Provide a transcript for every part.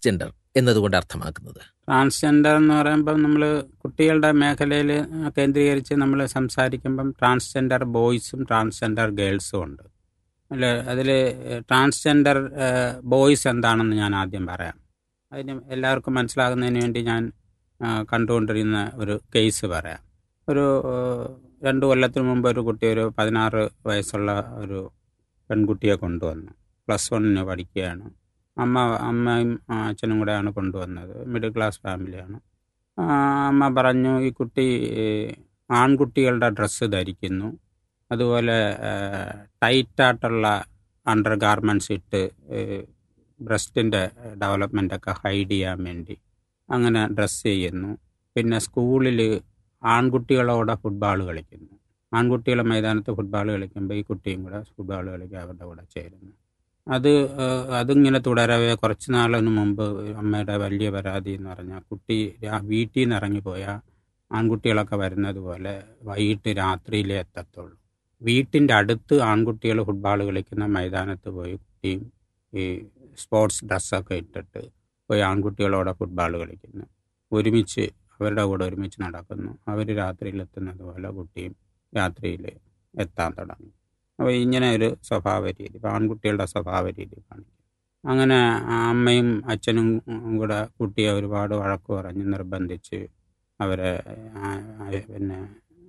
transgender എന്നതുകൊണ്ട് അർത്ഥമാക്കുന്നത് transgender എന്ന് പറയുമ്പം നമ്മൾ കുട്ടികളുടെ മേഖലയിൽ കേന്ദ്രീകരിച്ച് നമ്മൾ സംസാരിക്കുമ്പം ട്രാൻസ്ജെൻഡർ ബോയ്സും ട്രാൻസ്ജെൻഡർ ഗേൾസും ഉണ്ട് അല്ല അതിൽ ട്രാൻസ്ജെൻഡർ ബോയ്സ് എന്താണെന്ന് ഞാൻ ആദ്യം പറയാം അതിന് എല്ലാവർക്കും മനസ്സിലാകുന്നതിന് വേണ്ടി ഞാൻ ആ, കണ്ടുകൊണ്ടിരുന്ന ഒരു കേസ് പറയാം ഒരു ആ, രണ്ട് കൊല്ലത്തിന് മുമ്പ് ഒരു കുട്ടി ഒരു പതിനാറ് വയസ്സുള്ള ഒരു പെൺകുട്ടിയെ കൊണ്ടുവന്നു പ്ലസ് വണ്ണിന് പഠിക്കുകയാണ് അമ്മ അമ്മയും ആ, അച്ഛനും കൂടെയാണ് കൊണ്ടുവന്നത് മിഡിൽ ക്ലാസ് ഫാമിലിയാണ് ആ, അമ്മ പറഞ്ഞു ഈ കുട്ടി ഏഹ്, ആൺകുട്ടികളുടെ ഡ്രസ്സ് ധരിക്കുന്നു അതുപോലെ ടൈറ്റായിട്ടുള്ള അണ്ടർ ഗാർമെൻറ്റ്സ് ഇട്ട് ബ്രസ്റ്റിൻ്റെ ഡെവലപ്മെൻ്റൊക്കെ ഹൈഡ് ചെയ്യാൻ വേണ്ടി അങ്ങനെ ഡ്രസ്സ് ചെയ്യുന്നു പിന്നെ സ്കൂളിൽ ആൺകുട്ടികളോടെ ഫുട്ബോൾ കളിക്കുന്നു ആൺകുട്ടികളെ മൈതാനത്ത് ഫുട്ബോൾ കളിക്കുമ്പോൾ ഈ കുട്ടിയും കൂടെ ഫുട്ബോൾ കളിക്കാൻ അവരുടെ കൂടെ ചേരുന്നു അത് ഏഹ്, അതിങ്ങനെ തുടരവേ കുറച്ച് നാളിന് മുമ്പ് അമ്മയുടെ വലിയ പരാതി എന്ന് പറഞ്ഞാൽ കുട്ടി രാ- വീട്ടിൽ നിന്ന് ഇറങ്ങിപ്പോയാൽ ആൺകുട്ടികളൊക്കെ വരുന്നത് പോലെ വൈകിട്ട് രാത്രിയിലേ എത്തത്തുള്ളൂ വീട്ടിൻ്റെ അടുത്ത് ആൺകുട്ടികൾ ഫുട്ബോൾ കളിക്കുന്ന മൈതാനത്ത് പോയി കുട്ടിയും ഈ സ്പോർട്സ് ഡ്രസ്സൊക്കെ ഇട്ടിട്ട് പോയി ആൺകുട്ടികളോടെ ഫുട്ബോൾ കളിക്കുന്നു ഒരുമിച്ച് അവരുടെ കൂടെ ഒരുമിച്ച് നടക്കുന്നു അവർ രാത്രിയിൽ എത്തുന്നത് പോലെ കുട്ടിയും രാത്രിയിൽ എത്താൻ തുടങ്ങി അപ്പോൾ ഇങ്ങനെ ഒരു സ്വഭാവ രീതി ഇപ്പോൾ ആൺകുട്ടികളുടെ സ്വഭാവ രീതി കാണിക്കും അങ്ങനെ അമ്മയും അച്ഛനും കൂടെ കുട്ടിയെ ഒരുപാട് വഴക്ക് പറഞ്ഞ് നിർബന്ധിച്ച് അവരെ ആ, ആ, പിന്നെ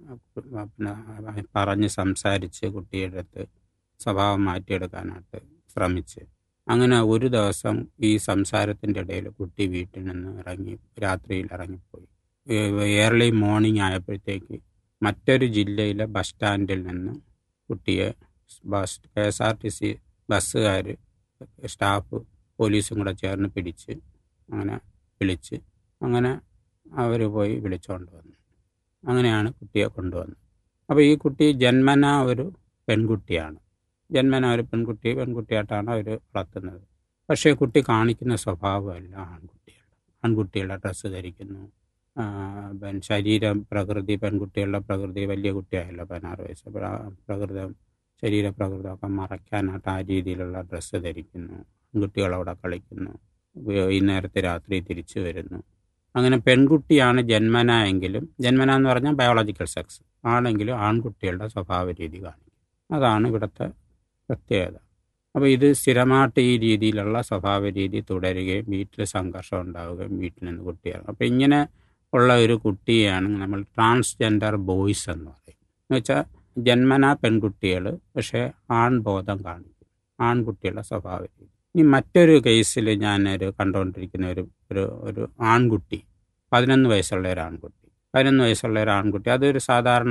പിന്നെ പറഞ്ഞ് സംസാരിച്ച് കുട്ടിയുടെ അടുത്ത് സ്വഭാവം മാറ്റിയെടുക്കാനായിട്ട് ശ്രമിച്ച് അങ്ങനെ ഒരു ദിവസം ഈ സംസാരത്തിൻ്റെ ഇടയിൽ കുട്ടി വീട്ടിൽ നിന്ന് ഇറങ്ങി രാത്രിയിൽ ഇറങ്ങിപ്പോയി ഏർലി മോർണിംഗ് ആയപ്പോഴത്തേക്ക് മറ്റൊരു ജില്ലയിലെ ബസ് സ്റ്റാൻഡിൽ നിന്ന് കുട്ടിയെ bus K S R T C ബസ്സുകാർ സ്റ്റാഫ് പോലീസും കൂടെ ചേർന്ന് പിടിച്ച് അങ്ങനെ വിളിച്ച് അങ്ങനെ അവർ പോയി വിളിച്ചുകൊണ്ട് വന്നു അങ്ങനെയാണ് കുട്ടിയെ കൊണ്ടുവന്നത് അപ്പോൾ ഈ കുട്ടി ജന്മന ഒരു പെൺകുട്ടിയാണ് ജന്മന ഒരു പെൺകുട്ടി പെൺകുട്ടിയായിട്ടാണ് അവർ വളർത്തുന്നത് പക്ഷേ കുട്ടി കാണിക്കുന്ന സ്വഭാവമല്ല ആൺകുട്ടികളുടെ ആൺകുട്ടികളുടെ ഡ്രസ്സ് ധരിക്കുന്നു ആ, പിന്നെ ശരീരം പ്രകൃതി പെൺകുട്ടികളുടെ പ്രകൃതി വലിയ കുട്ടിയായല്ലോ പതിനാറ് വയസ്സ് അപ്പോൾ ആ പ്രകൃതം ശരീരപ്രകൃതമൊക്കെ മറയ്ക്കാനായിട്ട് ആ രീതിയിലുള്ള ഡ്രസ്സ് ധരിക്കുന്നു ആൺകുട്ടികളവിടെ കളിക്കുന്നു വൈകുന്നേരത്തെ രാത്രി തിരിച്ചു വരുന്നു അങ്ങനെ പെൺകുട്ടിയാണ് ജന്മന എങ്കിലും ജന്മന എന്ന് പറഞ്ഞാൽ ബയോളജിക്കൽ സെക്സ് ആണെങ്കിലും ആൺകുട്ടികളുടെ സ്വഭാവ രീതി കാണിക്കും അതാണ് ഇവിടുത്തെ പ്രത്യേകത അപ്പോൾ ഇത് സ്ഥിരമായിട്ട് ഈ രീതിയിലുള്ള സ്വഭാവ രീതി തുടരുകയും വീട്ടിൽ സംഘർഷം ഉണ്ടാവുകയും വീട്ടിൽ നിന്ന് കുട്ടിയാകും അപ്പോൾ ഇങ്ങനെ ഉള്ള ഒരു കുട്ടിയാണ് നമ്മൾ ട്രാൻസ്ജെൻഡർ ബോയ്സ് എന്ന് പറയും എന്ന് വെച്ചാൽ ജന്മന പെൺകുട്ടികൾ പക്ഷേ ആൺബോധം കാണിക്കും ആൺകുട്ടികളുടെ സ്വഭാവ രീതി ഇനി മറ്റൊരു കേസിൽ ഞാനൊരു കണ്ടുകൊണ്ടിരിക്കുന്ന ഒരു ഒരു ഒരു ആൺകുട്ടി പതിനൊന്ന് വയസ്സുള്ള ഒരു ആൺകുട്ടി പതിനൊന്ന് വയസ്സുള്ള ഒരു ആൺകുട്ടി അതൊരു സാധാരണ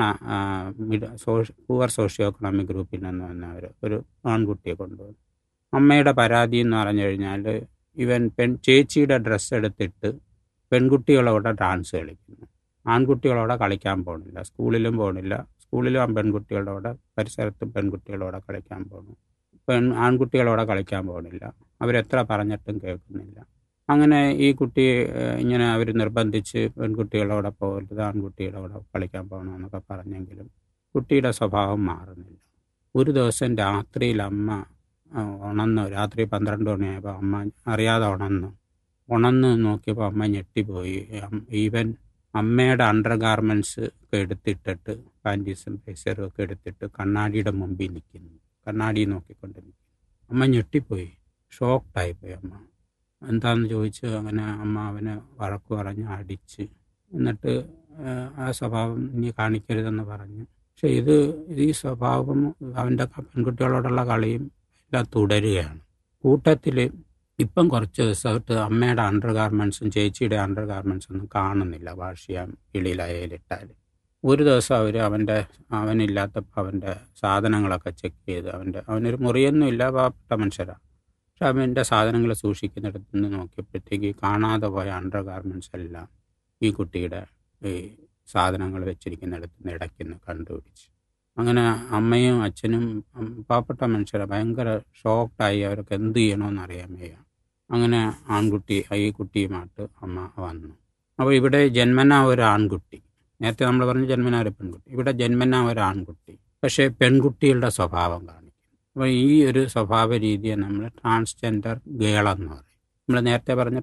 പൂവർ സോഷ്യോ എക്കണോമിക് ഗ്രൂപ്പിൽ നിന്ന് വന്ന ഒരു ഒരു ആൺകുട്ടിയെ കൊണ്ടുവന്നു അമ്മയുടെ പരാതി എന്ന് പറഞ്ഞു കഴിഞ്ഞാൽ ഇവൻ പെൺ ചേച്ചിയുടെ ഡ്രസ്സ് എടുത്തിട്ട് പെൺകുട്ടികളോടെ ഡാൻസ് കളിക്കുന്നു ആൺകുട്ടികളോടെ കളിക്കാൻ പോകണില്ല സ്കൂളിലും പോകണില്ല സ്കൂളിലും ആ പെൺകുട്ടികളുടെ കൂടെ പരിസരത്തും പെൺകുട്ടികളോടെ കളിക്കാൻ പോകുന്നു പെൺ ആൺകുട്ടികളോടെ കളിക്കാൻ പോകണില്ല അവരെത്ര പറഞ്ഞിട്ടും കേൾക്കുന്നില്ല അങ്ങനെ ഈ കുട്ടി ഏഹ്, ഇങ്ങനെ അവർ നിർബന്ധിച്ച് പെൺകുട്ടികളോടെ പോകരുത് ആൺകുട്ടികളോടെ കളിക്കാൻ പോകണമെന്നൊക്കെ പറഞ്ഞെങ്കിലും കുട്ടിയുടെ സ്വഭാവം മാറുന്നില്ല ഒരു ദിവസം രാത്രിയിൽ അമ്മ ആ, ഉണന്നു രാത്രി പന്ത്രണ്ട് മണിയായപ്പോൾ അമ്മ അറിയാതെ ഉണന്നു ഉണന്ന് നോക്കിയപ്പോൾ അമ്മ ഞെട്ടിപ്പോയി അം- ഈവൻ അമ്മയുടെ അണ്ടർ ഗാർമെൻറ്റ്സ് ഒക്കെ എടുത്തിട്ടിട്ട് പാൻറ്റീസും ബ്ലേസറും ഒക്കെ എടുത്തിട്ട് കണ്ണാടിയുടെ മുമ്പിൽ നിൽക്കുന്നു കണ്ണാടി നോക്കിക്കൊണ്ട് നിൽക്കുന്നു അമ്മ ഞെട്ടിപ്പോയി ഷോക്ക്ഡായിപ്പോയി അമ്മ എന്താണെന്ന് ചോദിച്ച് അങ്ങനെ അമ്മ അവനെ വഴക്ക് പറഞ്ഞ് അടിച്ച് എന്നിട്ട് ആ, ആ സ്വഭാവം ഇനി കാണിക്കരുതെന്ന് പറഞ്ഞു പക്ഷെ ഇത് ഈ സ്വഭാവം അവൻ്റെ പെൺകുട്ടികളോടുള്ള കളിയും എല്ലാം തുടരുകയാണ് കൂട്ടത്തിൽ ഇപ്പം കുറച്ച് ദിവസമായിട്ട് അമ്മയുടെ അണ്ടർ ഗാർമെൻറ്റ്സും ചേച്ചിയുടെ അണ്ടർ ഗാർമെൻറ്റ്സും ഒന്നും കാണുന്നില്ല വാഷ് കിളിയിലയിലിട്ടാൽ ഒരു ദിവസം അവർ അവൻ്റെ അവനില്ലാത്തപ്പോൾ അവൻ്റെ സാധനങ്ങളൊക്കെ ചെക്ക് ചെയ്ത് അവൻ്റെ അവനൊരു മുറിയൊന്നും ഇല്ല പാവപ്പെട്ട മനുഷ്യരാണ് പക്ഷെ അവൻ്റെ സാധനങ്ങൾ സൂക്ഷിക്കുന്നിടത്ത് നിന്ന് നോക്കിയപ്പോഴത്തേക്ക് കാണാതെ പോയ അണ്ടർ ഗാർമെൻറ്റ്സ് എല്ലാം ഈ കുട്ടിയുടെ ഈ സാധനങ്ങൾ വെച്ചിരിക്കുന്നിടത്ത് നിന്ന് ഇടയ്ക്കുന്ന് കണ്ടുപിടിച്ച് അങ്ങനെ അമ്മയും അച്ഛനും ഉം, പാവപ്പെട്ട മനുഷ്യരെ ഭയങ്കര ഷോക്ക്ഡായി അവർക്ക് എന്ത് ചെയ്യണമെന്ന് അറിയാൻ വയ്യ അങ്ങനെ ആൺകുട്ടി ഈ കുട്ടിയുമായിട്ട് അമ്മ വന്നു അപ്പോൾ ഇവിടെ ജന്മന ഒരു ആൺകുട്ടി നേരത്തെ നമ്മൾ പറഞ്ഞു ജന്മന ഒരു പെൺകുട്ടി ഇവിടെ ജന്മന ഒരു ആൺകുട്ടി പക്ഷേ പെൺകുട്ടികളുടെ സ്വഭാവം കാണിക്കും അപ്പോൾ ഈ ഒരു സ്വഭാവ രീതിയെ നമ്മൾ ട്രാൻസ്ജെൻഡർ ഗേൾ എന്ന് പറയും നമ്മൾ നേരത്തെ പറഞ്ഞ